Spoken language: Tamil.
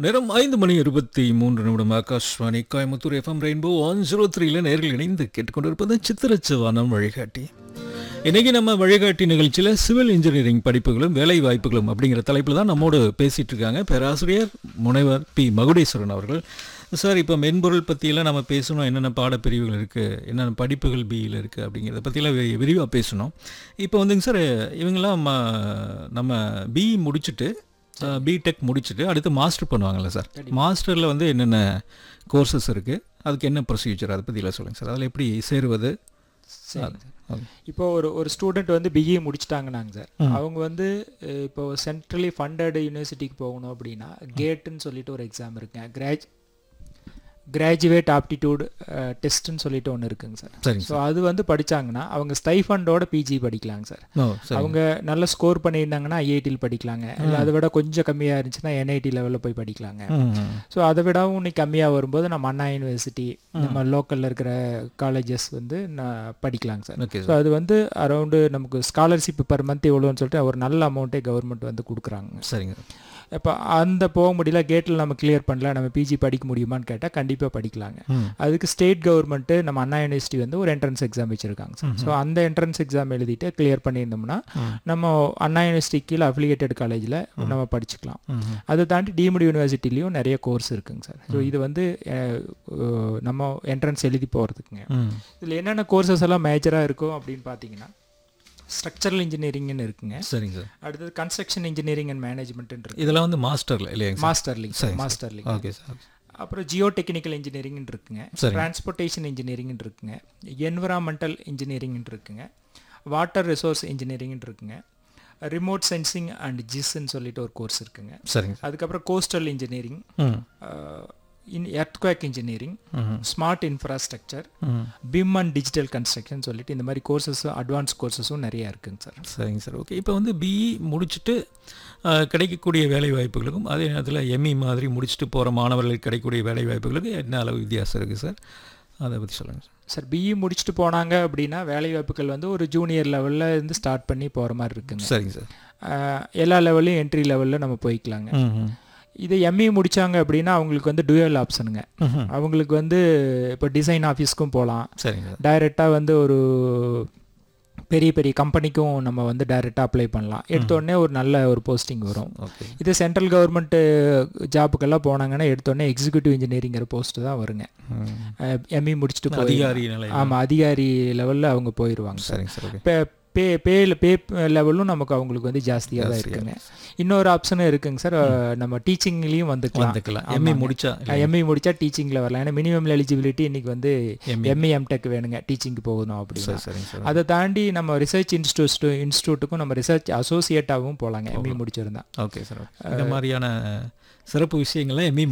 நேரம் ஐந்து மணி இருபத்தி மூன்று நிமிடம் Akashvani Coimbatore FM rainbow one zero த்ரீல நேர்கள் இணைந்து கேட்டுக்கொண்டிருப்பது சித்திரச்சவானம் வழிகாட்டி இன்னைக்கு நம்ம வழிகாட்டி நிகழ்ச்சியில் சிவில் இன்ஜினியரிங் படிப்புகளும் வேலை வாய்ப்புகளும் அப்படிங்கிற தலைப்பில் தான் நம்மோடு பேசிட்டு இருக்காங்க பேராசிரியர் முனைவர் பி மகுடேஸ்வரன் அவர்கள் சார் இப்போ மென்பொருள் பற்றியெல்லாம் நம்ம பேசணும் என்னென்ன பாடப்பிரிவுகள் இருக்குது என்னென்ன படிப்புகள் பியில் இருக்குது அப்படிங்கிறத பற்றியெல்லாம் வி விரிவாக பேசணும் இப்போ வந்துங்க சார் இவங்கெல்லாம் ம- நம்ம பிஇ முடிச்சுட்டு பிடெக் முடிச்சுட்டு அடுத்து மாஸ்டர் பண்ணுவாங்கல்ல சார் மாஸ்டரில் வந்து என்னென்ன கோர்சஸ் இருக்குது அதுக்கு என்ன ப்ரொசீஜர் அதை பற்றிலாம் சொல்லுங்கள் சார் அதில் எப்படி சேருவது சரிங்க சார் அது. இப்போ ஒரு ஒரு ஸ்டூடெண்ட் வந்து பிஇ முடிச்சிட்டாங்கன்னாங்க சார் அவங்க வந்து அஹ், இப்போ சென்ட்ரலி ஃபண்டட் யூனிவர்சிட்டிக்கு போகணும் அப்படின்னா கேட்டுன்னு சொல்லிட்டு ஒரு எக்ஸாம் இருக்குங்க கிராஜ் கிராஜுவேட் ஆப்டிடியூட் டெஸ்ட்டுன்னு சொல்லிட்டு ஒன்று இருக்குங்க சார் சரிங்க ஸோ அது வந்து படிச்சாங்கன்னா அவங்க ஸ்டைஃபண்டோட பிஜி படிக்கலாங்க சார் ஓ சரி அவங்க நல்ல ஸ்கோர் பண்ணியிருந்தாங்கன்னா ஐஐடியில் படிக்கலாங்க இல்லை அதை விட கொஞ்சம் கம்மியாக இருந்துச்சுன்னா என்ஐடி லெவலில் போய் படிக்கலாங்க ம் ஸோ அதை விடவும் இன்னைக்கு கம்மியாக வரும்போது நம்ம அண்ணா யூனிவர்சிட்டி நம்ம லோக்கலில் இருக்கிற காலேஜஸ் வந்து நான் படிக்கலாங்க சார் ஓகே ஸோ அது வந்து அரௌண்டு நமக்கு ஸ்காலர்ஷிப் பர் மந்த் எவ்வளோன்னு சொல்லிட்டு ஒரு நல்ல அமௌண்ட்டே கவர்மெண்ட் வந்து கொடுக்குறாங்க சரிங்க இப்போ அந்த போக முடியல கேட்டில் நம்ம கிளியர் பண்ணல நம்ம பிஜி படிக்க முடியுமான்னு கேட்டால் கண்டிப்பாக படிக்கலாங்க ம் அதுக்கு ஸ்டேட் கவர்மெண்ட்டு நம்ம அண்ணா யூனிவர்சிட்டி வந்து ஒரு என்ட்ரன்ஸ் எக்ஸாம் வச்சுருக்காங்க சார் ஸோ அந்த என்ட்ரன்ஸ் எக்ஸாம் எழுதிட்டு கிளியர் பண்ணியிருந்தோம்னா நம்ம அண்ணா யூனிவர்சிட்டி கீழே அஃபிலியேட்டட் காலேஜில் நம்ம படிச்சுக்கலாம் ம் அதை தாண்டி டீம்டு யூனிவர்சிட்டிலையும் நிறைய கோர்ஸ் இருக்குங்க சார் ஸோ இது வந்து அஹ், அஹ், நம்ம என்ட்ரன்ஸ் எழுதி போகிறதுக்குங்க ம் இதில் என்னென்ன கோர்சஸ் எல்லாம் மேஜராக இருக்கும் அப்படின்னு பார்த்தீங்கன்னா ஸ்ட்ரக்சரல் இன்ஜினியரிங்னு இருக்குங்க சரிங்க சார் அடுத்தது கன்ஸ்ட்ரக்ஷன் இன்ஜினியரிங் அண்ட் மேனேஜ்மெண்ட் இருக்கு இதெல்லாம் வந்து மாஸ்டரில் இல்லையாங்க சார் மாஸ்டர்லிங் சரி, சரி. மாஸ்டர்லிங் ஓகே சார் அப்புறம் ஜியோ டெக்னிக்கல் இன்ஜினியரிங் இருக்குங்க சரி. டிரான்ஸ்போர்ட்டேஷன் இன்ஜினியரிங் இருக்குங்க என்விரான்மெண்டல் இன்ஜினியரிங் இருக்குங்க வாட்டர் ரிசோர்ஸ் இன்ஜினியரிங் இருக்குங்க ரிமோட் சென்சிங் அண்ட் ஜிஸ்ன்னு சொல்லிட்டு ஒரு கோர்ஸ் இருக்குங்க சரிங்க சார் அதுக்கப்புறம் கோஸ்டல் இன்ஜினியரிங் ம் இன் எர்த்குவேக் இன்ஜினியரிங் ம் ஸ்மார்ட் இன்ஃப்ராஸ்ட்ரக்சர் ம் பிம் அண்ட் டிஜிட்டல் கன்ஸ்ட்ரக்ஷன் சொல்லிட்டு இந்த மாதிரி கோர்சஸும் அட்வான்ஸ் கோர்சஸும் நிறைய இருக்குங்க சார் சரிங்க சார் ஓகே இப்போ வந்து பிஇ முடிச்சுட்டு அஹ், கிடைக்கக்கூடிய வேலை வாய்ப்புகளுக்கும் அதே நேரத்தில் எம்இ மாதிரி முடிச்சுட்டு போகிற மாணவர்களுக்கு கிடைக்கக்கூடிய வேலை வாய்ப்புகளுக்கு என்ன அளவு வித்தியாசம் இருக்குது சார் அதை பற்றி சொல்லுங்கள் சார் சார் பிஇ முடிச்சுட்டு போனாங்க அப்படின்னா வேலை வாய்ப்புகள் வந்து ஒரு ஜூனியர் லெவலில் இருந்து ஸ்டார்ட் பண்ணி போகிற மாதிரி இருக்குங்க சரிங்க சார் ஆஹ் எல்லா லெவல்லையும் என்ட்ரி லெவலில் நம்ம போய்க்கலாங்க ம் ம் இது எம்இ முடிச்சாங்க அப்படின்னா அவங்களுக்கு வந்து டுயல் ஆப்ஷனுங்க ம்ஹும். அவங்களுக்கு வந்து இப்போ டிசைன் ஆஃபீஸ்க்கும் போகலாம் சரிங்க சார் டைரெக்டாக வந்து ஒரு பெரிய பெரிய கம்பெனிக்கும் நம்ம வந்து டைரெக்டாக அப்ளை பண்ணலாம் எடுத்த உடனே ஒரு நல்ல ஒரு போஸ்டிங் வரும் ஓகே இது சென்ட்ரல் கவர்மெண்ட் ஜாப்புக்கெல்லாம் போனாங்கன்னா எடுத்தோடனே எக்ஸிக்யூட்டிவ் இன்ஜினியரிங்கிற போஸ்ட் தான் வருங்க ம் எம்இ முடிச்சுட்டு போய் அதிகாரி நிலை ஆமாம் அதிகாரி லெவலில் அவங்க போயிடுவாங்க சரிங்க சார் ஓகே இப்போ பே பே பே லெவலும் நமக்கு அவங்களுக்கு வந்து ஜாஸ்தியாக தான் ஜாஸ்தியா இருக்குங்க இன்னொரு ஆப்ஷனும் இருக்குங்க சார் நம்ம டீச்சிங்லேயும் வந்துக்கலாம் வந்துக்கலாம் எம்இ முடிச்சா எம்இ முடிச்சா டீச்சிங்கில் வரலாம் ஏன்னா மினிமம் எலிஜிபிலிட்டி இன்னைக்கு வந்து எம்இ எம்இ எம்டெக் வேணுங்க டீச்சிங்க்கு போகணும் அப்படின்னா சரி சரிங்க சார் அதை தாண்டி நம்ம ரிசர்ச் இன்ஸ்டியூட் இன்ஸ்டியூட்டுக்கும் நம்ம ரிசர்ச் அசோசியேட்டாகவும் போகலாங்க எம்இ முடிச்சிருந்தா ஓகே சார் ஓகே இந்த மாதிரியான சிறப்பு விஷயங்கள்லாம் எம்இ